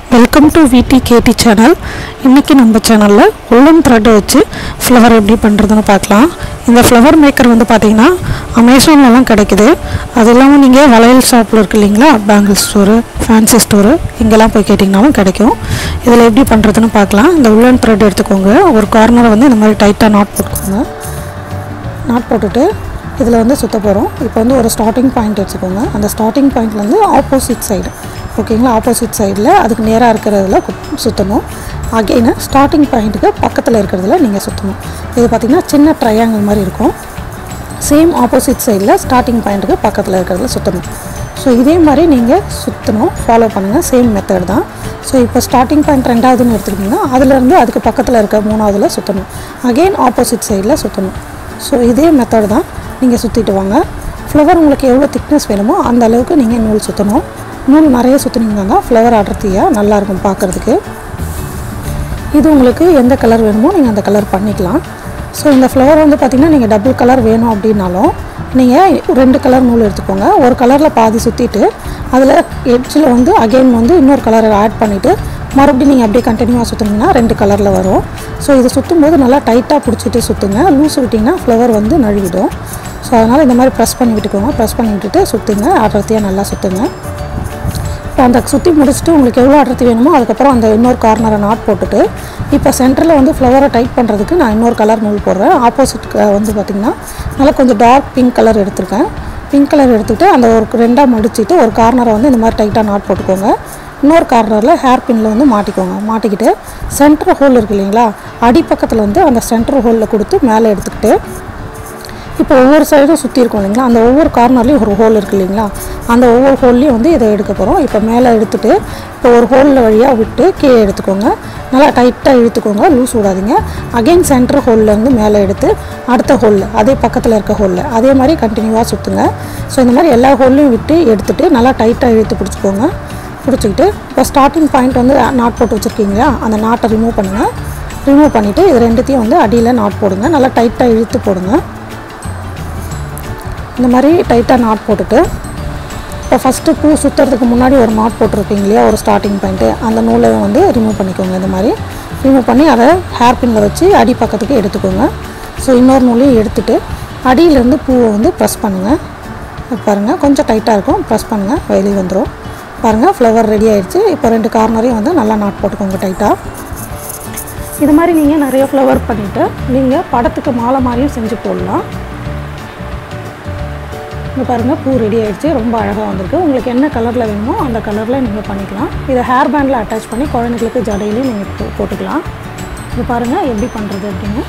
welcome to விடி கேடி channel இன்றைக்கி நம்ம சேனலில் உள்ளன் த்ரெட்டை வச்சு ஃப்ளவர் எப்படி பண்ணுறதுன்னு பார்க்கலாம் இந்த ஃப்ளவர் மேக்கர் வந்து பார்த்திங்கன்னா அமேசான்லலாம் கிடைக்குது அது இல்லாமல் நீங்கள் வளையல் ஷாப்பில் இருக்கு இல்லைங்களா பேங்கிள் ஸ்டோரு ஃபேன்சி ஸ்டோரு இங்கெல்லாம் போய் கேட்டிங்கனாலும் கிடைக்கும் இதில் எப்படி பண்ணுறதுன்னு பார்க்கலாம் இந்த உள்ளன் த்ரெட் எடுத்துக்கோங்க ஒரு கார்னரை வந்து இந்த மாதிரி டைட்டாக நாட் போட்டுக்கோங்க நாட் போட்டுட்டு இதில் வந்து சுத்த போகிறோம் இப்போ வந்து ஒரு ஸ்டார்டிங் பாயிண்ட் வச்சுக்கோங்க அந்த ஸ்டார்டிங் பாயிண்ட்லேருந்து ஆப்போசிட் சைடு ஓகேங்களா ஆப்போசிட் சைடில் அதுக்கு நேராக இருக்கிறதுல கு- சுற்றணும் அகெயின் ஸ்டார்டிங் பாயிண்ட்டுக்கு பக்கத்தில் இருக்கிறதுல நீங்கள் சுற்றணும் இது பார்த்திங்கன்னா சின்ன ட்ரையாங்கிள் மாதிரி இருக்கும் சேம் ஆப்போசிட் சைடில் ஸ்டார்டிங் பாயிண்ட்டுக்கு பக்கத்தில் இருக்கிறதுல சுற்றணும் ஸோ இதே மாதிரி நீங்கள் சுற்றணும் ஃபாலோ பண்ணுங்கள் சேம் மெத்தட் தான் ஸோ இப்போ ஸ்டார்டிங் பாயிண்ட் ரெண்டாவதுன்னு எடுத்துக்கிட்டிங்கன்னா அதுலேருந்து அதுக்கு பக்கத்தில் இருக்க மூணாவதுல சுற்றணும் அகெயின் ஆப்போசிட் சைடில் சுற்றணும் ஸோ இதே மெத்தட் தான் நீங்கள் சுற்றிட்டு வாங்க ஃப்ளவர் உங்களுக்கு எவ்வளோ திக்னஸ் வேணுமோ அந்த அளவுக்கு நீங்கள் நூல் சுற்றணும் நூல் நிறைய சுற்றினீங்கன்னா தான் ஃப்ளவர் அடர்த்தியாக நல்லாயிருக்கும் பார்க்குறதுக்கு இது உங்களுக்கு எந்த கலர் வேணுமோ நீங்கள் அந்த கலர் பண்ணிக்கலாம் ஸோ இந்த ஃப்ளவர் வந்து பார்த்திங்கன்னா நீங்கள் டபுள் கலர் வேணும் அப்படின்னாலும் நீங்கள் ரெண்டு கலர் நூல் எடுத்துக்கோங்க ஒரு கலரில் பாதி சுற்றிட்டு அதில் எட்ஜில் வந்து அகைன் வந்து இன்னொரு கலரை ஆட் பண்ணிவிட்டு மறுபடியும் நீங்கள் அப்படியே கண்டினியூவாக சுற்றுனீங்கன்னா ரெண்டு கலரில் வரும் ஸோ இது சுற்றும் போது நல்லா டைட்டாக பிடிச்சிட்டு சுற்றுங்க லூஸ் விட்டிங்கன்னா ஃப்ளவர் வந்து நழுவிடும் ஸோ அதனால் இந்த மாதிரி ப்ரெஸ் பண்ணி விட்டுக்கோங்க ப்ரெஸ் பண்ணி விட்டுட்டு சுற்றுங்க அடர்த்தியாக நல்லா சுற்றுங்க இப்போ அந்த சுற்றி முடிச்சுட்டு உங்களுக்கு எவ்வளோ அடர்த்தி வேணுமோ அதுக்கப்புறம் அந்த இன்னொரு கார்னரை நாட் போட்டுட்டு இப்போ சென்டரில் வந்து ஃப்ளவரை டைட் பண்ணுறதுக்கு நான் இன்னொரு கலர் நூல் போடுறேன் ஆப்போசிட் வந்து பார்த்திங்கன்னா நல்லா கொஞ்சம் டார்க் பிங்க் கலர் எடுத்திருக்கேன் பிங்க் கலர் எடுத்துகிட்டு அந்த ஒரு ரெண்டாக மடிச்சிட்டு ஒரு கார்னரை வந்து இந்த மாதிரி டைட்டாக நாட் போட்டுக்கோங்க இன்னொரு கார்னரில் ஹேர் பின்னில் வந்து மாட்டிக்கோங்க மாட்டிக்கிட்டு சென்டர் ஹோல் இருக்கு இல்லைங்களா அடிப்பக்கத்தில் வந்து அந்த சென்டர் ஹோலில் கொடுத்து மேலே எடுத்துக்கிட்டு இப்போ ஒவ்வொரு சைடும் சுற்றி இருக்கும் இல்லைங்களா அந்த ஒவ்வொரு கார்னர்லேயும் ஒரு ஹோல் இருக்குது இல்லைங்களா அந்த ஒவ்வொரு ஹோல்லையும் வந்து இதை எடுக்க போகிறோம் இப்போ மேலே எடுத்துட்டு இப்போ ஒரு ஹோலில் வழியாக விட்டு கீழே எடுத்துக்கோங்க நல்லா டைட்டாக இழுத்துக்கோங்க லூஸ் விடாதீங்க அகைன் சென்டர் ஹோல்லேருந்து மேலே எடுத்து அடுத்த ஹோலில் அதே பக்கத்தில் இருக்க ஹோலில் அதே மாதிரி கண்டினியூவாக சுற்றுங்க ஸோ இந்த மாதிரி எல்லா ஹோல்லையும் விட்டு எடுத்துட்டு நல்லா டைட்டாக இழுத்து பிடிச்சிக்கோங்க பிடிச்சிக்கிட்டு இப்போ ஸ்டார்டிங் பாயிண்ட் வந்து நாட் போட்டு வச்சுருக்கீங்களா அந்த நாட்டை ரிமூவ் பண்ணுங்கள் ரிமூவ் பண்ணிவிட்டு இது ரெண்டுத்தையும் வந்து அடியில் நாட் போடுங்க நல்லா டைட்டாக இழுத்து போடுங்க இந்த மாதிரி டைட்டாக நாட் போட்டுட்டு இப்போ ஃபஸ்ட்டு பூ சுற்றுறதுக்கு முன்னாடி ஒரு நாட் போட்டிருப்பீங்க இல்லையா ஒரு ஸ்டார்டிங் பாயிண்ட்டு அந்த நூலை வந்து ரிமூவ் பண்ணிக்கோங்க இந்த மாதிரி ரிமூவ் பண்ணி அதை ஹேர் பின்னில் வச்சு அடி பக்கத்துக்கு எடுத்துக்கோங்க ஸோ இன்னொரு நூலையும் எடுத்துட்டு அடியிலேருந்து பூவை வந்து ப்ரெஸ் பண்ணுங்கள் இது பாருங்கள் கொஞ்சம் டைட்டாக இருக்கும் ப்ரெஸ் பண்ணுங்கள் வெளியே வந்துடும் பாருங்கள் ஃப்ளவர் ரெடி ஆயிடுச்சு இப்போ ரெண்டு கார்னரையும் வந்து நல்லா நாட் போட்டுக்கோங்க டைட்டாக இது மாதிரி நீங்கள் நிறைய ஃப்ளவர் பண்ணிவிட்டு நீங்கள் படத்துக்கு மாலை மாதிரியும் செஞ்சு போடலாம் இங்கே பாருங்கள் பூ ரெடி ஆயிடுச்சு ரொம்ப அழகாக வந்திருக்கு உங்களுக்கு என்ன கலரில் வேணுமோ அந்த கலரில் நீங்கள் பண்ணிக்கலாம் இதை ஹேர் பேண்டில் அட்டாச் பண்ணி குழந்தைங்களுக்கு ஜடையிலையும் நீங்கள் போ- போட்டுக்கலாம் இது பாருங்கள் எப்படி பண்ணுறது அப்படின்னு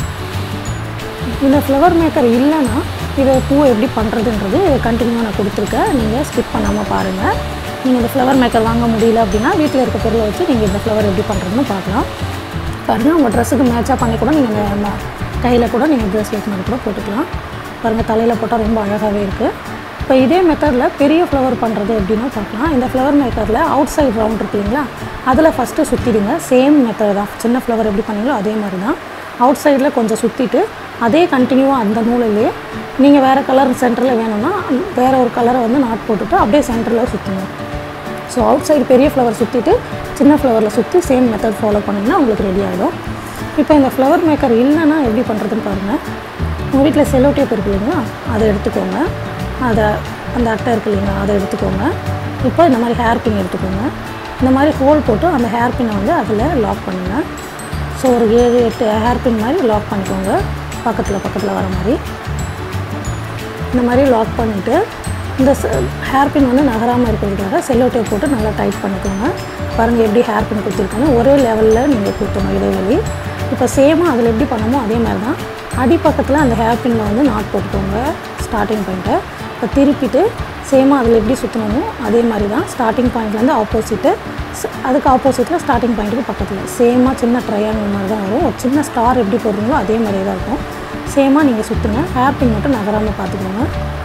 இந்த ஃப்ளவர் மேக்கர் இல்லைன்னா இதை பூ எப்படி பண்ணுறதுன்றது கண்டினியூவாக நான் கொடுத்துருக்கேன் நீங்கள் ஸ்கிப் பண்ணாமல் பாருங்கள் நீங்கள் இந்த ஃப்ளவர் மேக்கர் வாங்க முடியல அப்படின்னா வீட்டில் இருக்க பொருளை வச்சு நீங்கள் இந்த ஃப்ளவர் எப்படி பண்ணுறதுன்னு பார்க்கலாம் பாருங்கள் உங்கள் ட்ரெஸ்ஸுக்கு மேட்சாக பண்ணி கூட நீங்கள் கையில் கூட நீங்கள் ப்ரேஸ்லெட் மாதிரி கூட போட்டுக்கலாம் பாருங்கள் தலையில் போட்டால் ரொம்ப அழகாகவே இருக்குது இப்போ இதே மெத்தடில் பெரிய ஃப்ளவர் பண்ணுறது எப்படின்னா பார்க்கலாம் இந்த ஃப்ளவர் மேக்கரில் அவுட் சைடு ரவுண்ட் இருக்கு இல்லைங்களா அதில் ஃபஸ்ட்டு சுற்றிடுங்க சேம் மெத்தட் தான் சின்ன ஃப்ளவர் எப்படி பண்ணீங்களோ அதே மாதிரி தான் அவுட் சைடில் கொஞ்சம் சுற்றிட்டு அதே கண்டினியூவாக அந்த நூலிலேயே நீங்கள் வேறு கலர் சென்டரில் வேணும்னா வேறு ஒரு கலரை வந்து நாட் போட்டுட்டு அப்படியே சென்டரில் சுற்றுங்க ஸோ அவுட் சைடு பெரிய ஃப்ளவர் சுற்றிட்டு சின்ன ஃப்ளவரில் சுற்றி சேம் மெத்தட் ஃபாலோ பண்ணிங்கன்னா உங்களுக்கு ரெடி ஆகிடும் இப்போ இந்த ஃப்ளவர் மேக்கர் இல்லைன்னா எப்படி பண்ணுறதுன்னு பாருங்கள் உங்கள் வீட்டில் செலோ டேப் இருக்கு இல்லைங்களா அதை எடுத்துக்கோங்க அதை அந்த அட்டை இருக்கு இல்லைங்களா அதை எடுத்துக்கோங்க இப்போ இந்த மாதிரி ஹேர் பின் எடுத்துக்கோங்க இந்த மாதிரி ஹோல் போட்டு அந்த ஹேர் பின்னை வந்து அதில் லாக் பண்ணுங்கள் ஸோ ஒரு ஏழு எட்டு ஹேர் பின் மாதிரி லாக் பண்ணிக்கோங்க பக்கத்தில் பக்கத்தில் வர மாதிரி இந்த மாதிரி லாக் பண்ணிவிட்டு இந்த ஹேர் பின் வந்து நகராமல் இருக்கிறதுக்காக செல்லோ டேப் போட்டு நல்லா டைட் பண்ணிக்கோங்க பாருங்கள் எப்படி ஹேர் பின் கொடுத்துருக்காங்க ஒரே லெவலில் நீங்கள் கொடுத்தணும் இடைவெளி இப்போ சேமாக அதில் எப்படி பண்ணமோ அதே மாதிரி தான் அடிப்பக்கத்தில் அந்த ஹேர் பின்னில் வந்து நாட் போட்டுக்கோங்க ஸ்டார்டிங் பாயிண்ட்டை இப்போ திருப்பிட்டு சேமாக அதில் எப்படி சுற்றணுமோ அதே மாதிரி தான் ஸ்டார்டிங் பாயிண்ட்லேருந்து ஆப்போசிட்டு அதுக்கு ஆப்போசிட்டில் ஸ்டார்டிங் பாயிண்ட்டுக்கு பக்கத்தில் சேமாக சின்ன ட்ரையாங்கிள் மாதிரி தான் வரும் ஒரு சின்ன ஸ்டார் எப்படி போடுறீங்களோ அதே மாதிரியே தான் இருக்கும் சேமாக நீங்கள் சுற்றுங்க ஹேர் பின் மட்டும் நகராமல் பார்த்துக்கோங்க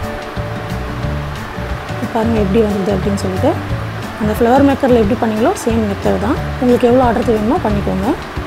இப்போ பாருங்க எப்படி வந்தது அப்படின்னு சொல்லிட்டு அந்த ஃப்ளவர் மேக்கரில் எப்படி பண்ணீங்களோ சேம் மெத்தட் தான் உங்களுக்கு எவ்வளோ அடர்த்தி வேணுமோ பண்ணிக்கோங்க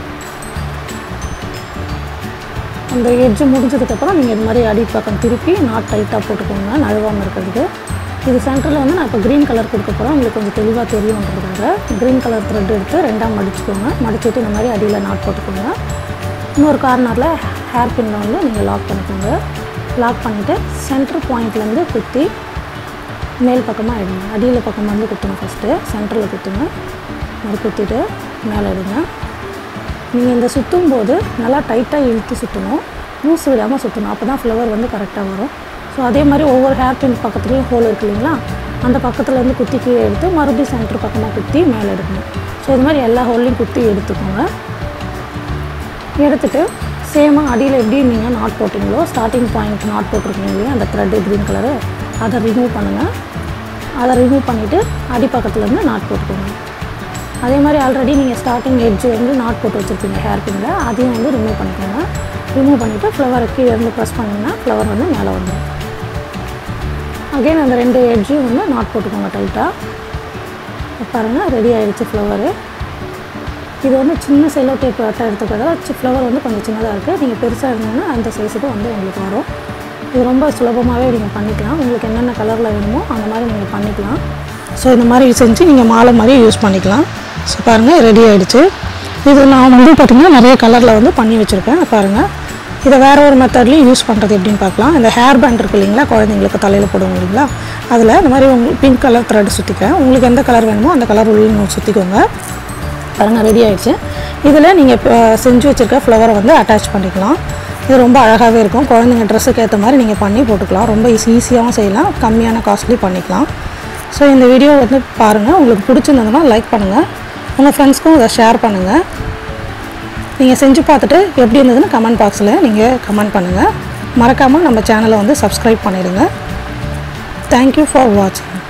அந்த எட்ஜு முடிஞ்சதுக்கப்புறம் நீங்கள் இது மாதிரி அடி பக்கம் திருப்பி நாட் டைட்டாக போட்டுக்கோங்க நழுவாமல் இருக்கிறதுக்கு இது சென்டரில் வந்து நான் இப்போ க்ரீன் கலர் கொடுக்க போகிறேன் உங்களுக்கு கொஞ்சம் தெளிவாக தெரியுன்றதுக்காக க்ரீன் கலர் த்ரெட் எடுத்து ரெண்டாக மடிச்சுக்கோங்க மடிச்சுட்டு இந்த மாதிரி அடியில் நாட் போட்டுக்கோங்க இன்னொரு கார்னரில் ஹேர் பின்னில் வந்து நீங்கள் லாக் பண்ணிக்கோங்க லாக் பண்ணிவிட்டு சென்டர் பாயிண்ட்லேருந்து குத்தி மேல் பக்கமாக எடுங்க அடியில் பக்கம் வந்து குத்துங்க ஃபஸ்ட்டு சென்டரில் குத்துங்க அது குத்திட்டு மேலே எடுங்க நீங்கள் இந்த சுற்றும் போது நல்லா டைட்டாக இழுத்து சுற்றணும் லூஸ் விடாமல் சுற்றணும் அப்போ தான் ஃப்ளவர் வந்து கரெக்டாக வரும் ஸோ அதே மாதிரி ஒவ்வொரு ஹேர் பின் பக்கத்துலேயும் ஹோல் இருக்கு இல்லைங்களா அந்த பக்கத்தில் இருந்து குத்தி கீழே எடுத்து மறுபடியும் சென்டர் பக்கமாக குத்தி மேலே எடுக்கணும் ஸோ இது மாதிரி எல்லா ஹோல்லையும் குத்தி எடுத்துக்கோங்க எடுத்துட்டு சேமாக அடியில் எப்படி நீங்கள் நாட் போட்டிங்களோ ஸ்டார்டிங் பாயிண்ட் நாட் போட்டிருக்கீங்க இல்லையா அந்த த்ரெட்டு க்ரீன் கலரு அதை ரிமூவ் பண்ணுங்கள் அதை ரிமூவ் பண்ணிவிட்டு அடி பக்கத்துலேருந்து நாட் போட்டுக்கோங்க அதே மாதிரி ஆல்ரெடி நீங்கள் ஸ்டார்டிங் எட்ஜ் வந்து நாட் போட்டு வச்சுருப்பீங்க ஹேர் பின்னில் அதையும் வந்து ரிமூவ் பண்ணிக்கோங்க ரிமூவ் பண்ணிவிட்டு ஃப்ளவரை கீழே இருந்து ப்ரெஸ் பண்ணிங்கன்னா ஃப்ளவர் வந்து மேலே வந்துடும் அகைன் அந்த ரெண்டு எட்ஜையும் வந்து நாட் போட்டுக்கோங்க டைட்டாக பாருங்கள் ரெடி ஆகிடுச்சு ஃப்ளவரு இது வந்து சின்ன செல்லோ டேப் அட்டை எடுத்துக்கிறதால ஃப்ளவர் வந்து கொஞ்சம் சின்னதாக இருக்குது நீங்கள் பெருசாக இருந்தீங்கன்னா அந்த சைஸுக்கு வந்து உங்களுக்கு வரும் இது ரொம்ப சுலபமாகவே நீங்கள் பண்ணிக்கலாம் உங்களுக்கு என்னென்ன கலரில் வேணுமோ அந்த மாதிரி நீங்கள் பண்ணிக்கலாம் ஸோ இந்த மாதிரி செஞ்சு நீங்கள் மாலை மாதிரி யூஸ் பண்ணிக்கலாம் ஸோ பாருங்கள் ரெடி ஆகிடுச்சு இது நான் வந்து பார்த்திங்கன்னா நிறைய கலரில் வந்து பண்ணி வச்சுருக்கேன் பாருங்கள் இதை வேறு ஒரு மெத்தட்லேயும் யூஸ் பண்ணுறது எப்படின்னு பார்க்கலாம் இந்த ஹேர் பேண்ட் இருக்கு இல்லைங்களா குழந்தைங்களுக்கு தலையில் போடுவோம் இல்லைங்களா அதில் இந்த மாதிரி உங்களுக்கு பிங்க் கலர் த்ரெட் சுற்றிக்கிறேன் உங்களுக்கு எந்த கலர் வேணுமோ அந்த கலர் உள்ள சுற்றிக்கோங்க பாருங்கள் ரெடி ஆயிடுச்சு இதில் நீங்கள் இப்போ செஞ்சு வச்சுருக்க ஃப்ளவரை வந்து அட்டாச் பண்ணிக்கலாம் இது ரொம்ப அழகாகவே இருக்கும் குழந்தைங்க ட்ரெஸ்ஸுக்கு ஏற்ற மாதிரி நீங்கள் பண்ணி போட்டுக்கலாம் ரொம்ப ஈஸி ஈஸியாகவும் செய்யலாம் கம்மியான காஸ்ட்லி பண்ணிக்கலாம் ஸோ இந்த வீடியோ வந்து பாருங்கள் உங்களுக்கு பிடிச்சிருந்ததுன்னா லைக் பண்ணுங்கள் உங்கள் ஃப்ரெண்ட்ஸ்க்கும் இதை ஷேர் பண்ணுங்கள் நீங்கள் செஞ்சு பார்த்துட்டு எப்படி இருந்ததுன்னு கமெண்ட் பாக்ஸில் நீங்கள் கமெண்ட் பண்ணுங்கள் மறக்காமல் நம்ம சேனலை வந்து சப்ஸ்கிரைப் பண்ணிடுங்க தேங்க்யூ ஃபார் வாட்சிங்